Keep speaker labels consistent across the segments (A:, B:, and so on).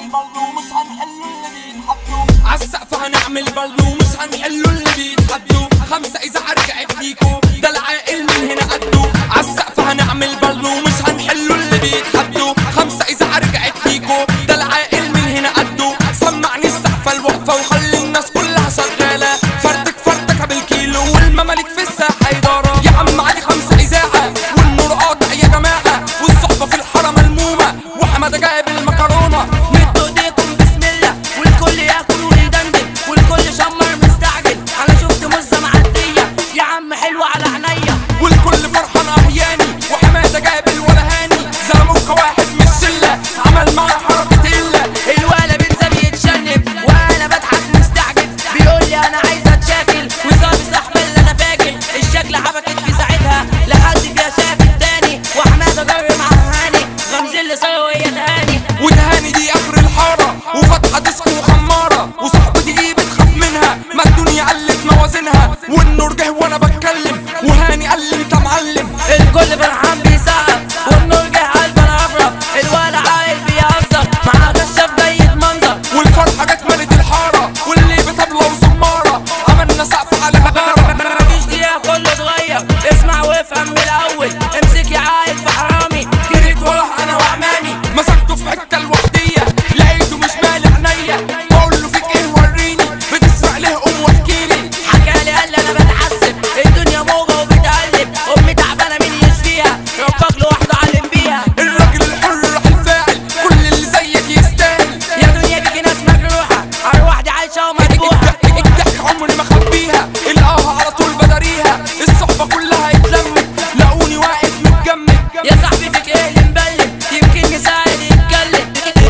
A: برضه مش هنحلوا اللي بيتحدوا عالسقف هنعمل برضه مش هنحلوا اللي بيتحدوا خمسة إذا رجعت ليكو ده العاقل من هنا قدو عالسقف هنعمل برضه مش هنحلوا اللي بيتحدوا خمسة إذا رجعت ليكو ده العاقل من هنا قدو سمعني السقفة الوقفة وخلي الناس كلها شغالة فردك فردك بالكيلو والمماليك في الساحة إدارة يا عم علي خمسة إذاعة والنور قاطع يا جماعة والصحبة في الحارة ملمومة وحمادة جايب المكرونة
B: مدوا ايديكم بسم الله والكل ياكل ويدندن والكل شمر مستعجل انا شفت مزه معديه يا عم حلوه على عينيا
A: والكل فرحان احياني وحماده جايب الولهاني زلموكا واحد من الشله عمل معاه حركه الا
B: الولا بيتزا بيتشنب وانا بضحك مستعجل بيقول لي انا عايز اتشاكل وصابي صاحبي اللي انا فاكر الشكل حبكت في ساعتها لحد فيها شاف التاني وحماده جري مع هاني غمز اللي صار وهي تهاني
A: ودهاني دي اخر الحاره وفتحه ديسكو وخماره وصاحبتي دي بتخاف منها ما الدنيا قلت موازينها والنور جه وانا بتكلم وهاني قال لي انت معلم
B: الكل فرحان بيسقف والنور جه قلب انا افرح الولا عايل بيهزر مع كشاف جاي يتمنظر
A: والفرحه جت ملت الحاره واللي بطبله وزماره عملنا سقف على بغاره
B: مفيش دقيقة كله اتغير اسمع وافهم من الأول امسك يا عايل في حرامي
A: جريت وراه انا وعمامي مسكته في حته الوحديه لقيته مش مالي عينيا بقول له فيك ايه وريني بتسرق ليه قوم واحكيلي
B: حكالي قال لي أنا بتعذب الدنيا موجة وبتقلب أمي تعبانة مين يشفيها ربك لوحده علم بيها
A: الراجل الحر راح الفاعل كل اللي زيك يستاهل
B: يا دنيا دي ناس مجروحة أرواح دي عايشة ومذبوحة
A: الضحك عمري ما خبيها القاها على طول بداريها الصحبه كلها اتلمت لقوني واقف متجمد
B: يا صاحبي فيك إيه اللي مبلم يمكن نساعد يتكلم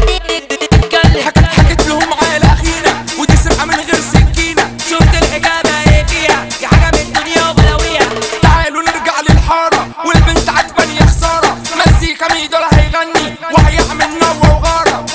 B: يتكلم
A: حكت حكت لهم على اخينا ودي سرقه من غير سكينه
B: شفت الحجابة إيه فيها دي حاجة من الدنيا وبلاويها
A: تعالوا نرجع للحاره والبنت عجباني يا خساره مزيكا ميدو لا هيغني وهيعمل نوى وغاره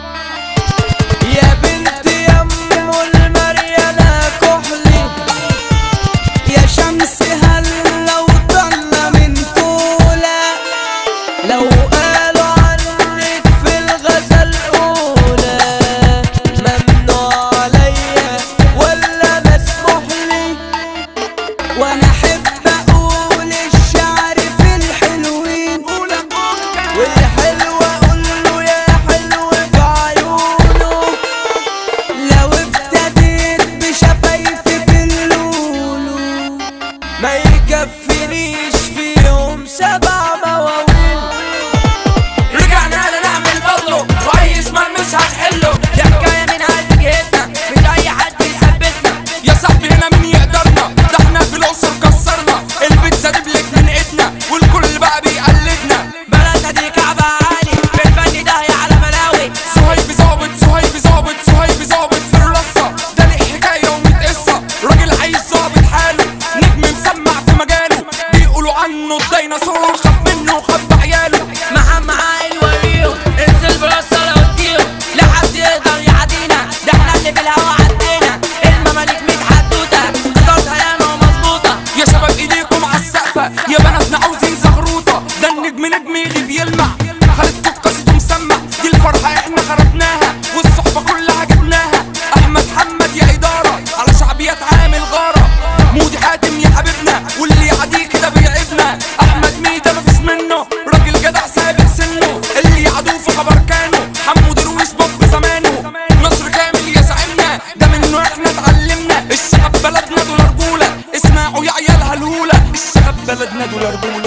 B: يا بنت يم المريالة كحلي يا شمس هل لو طلع من طولة لو قالوا عنك في الغزل أولى ممنوع عليا ولا مسموح لي وانا احب اقول الشعر في الحلوين والحلو اقول له يا حلو في عيونه لو ابتديت بشفايفي باللولو ما يكفينيش فيهم سبع مواويل
A: رجعنا لا نعمل برضه واي شمال مش هنحله
B: دي حكايه من قلب جهتنا مش اي حد يثبتنا
A: يا صاحبي هنا مين يقدرنا ده احنا في الاقصر كسرنا البيتزا دي بلك من ايدنا والكل بقى بيقلدنا
B: بلدنا دي كعبة عالي بالفن ده على بلاوي
A: صهيب ظابط صهيب ظابط صهيب ظابط في الرصة ده ليه حكاية وميت قصة راجل عايز ظابط حاله نجم مسمع في مجاله بيقولوا عنه الديناصور خاف منه وخبى عياله
B: محمد عايل وريهم انزل براسه لو اديهم لا حد يقدر يعدينا ده احنا اللي في الهوا عدينا المماليك متحدوته خططها ياما ومظبوطه
A: يا شباب ايديكم على السقفة يا بناتنا عاوزين زغروطة ده النجم نجم يغيب يلمع خالد قصته مسمع دي الفرحة احنا خرجناها والصحبة كلها جبناها احمد حمد يا ادارة على شعبيات عامل غارة مودي حاتم يا حبيبنا واللي يعديه كده بيعيبنا احمد ميدة مفيش منه راجل جدع سابق سنه اللي يعدوه في خبر كانه حمو درويش بوب زمانه نصر كامل يا زعيمنا ده منه احنا اتعلمنا الشعب بلدنا دول رجولة اسمعوا يا عيال هلهولة الشعب بلدنا دول رجولة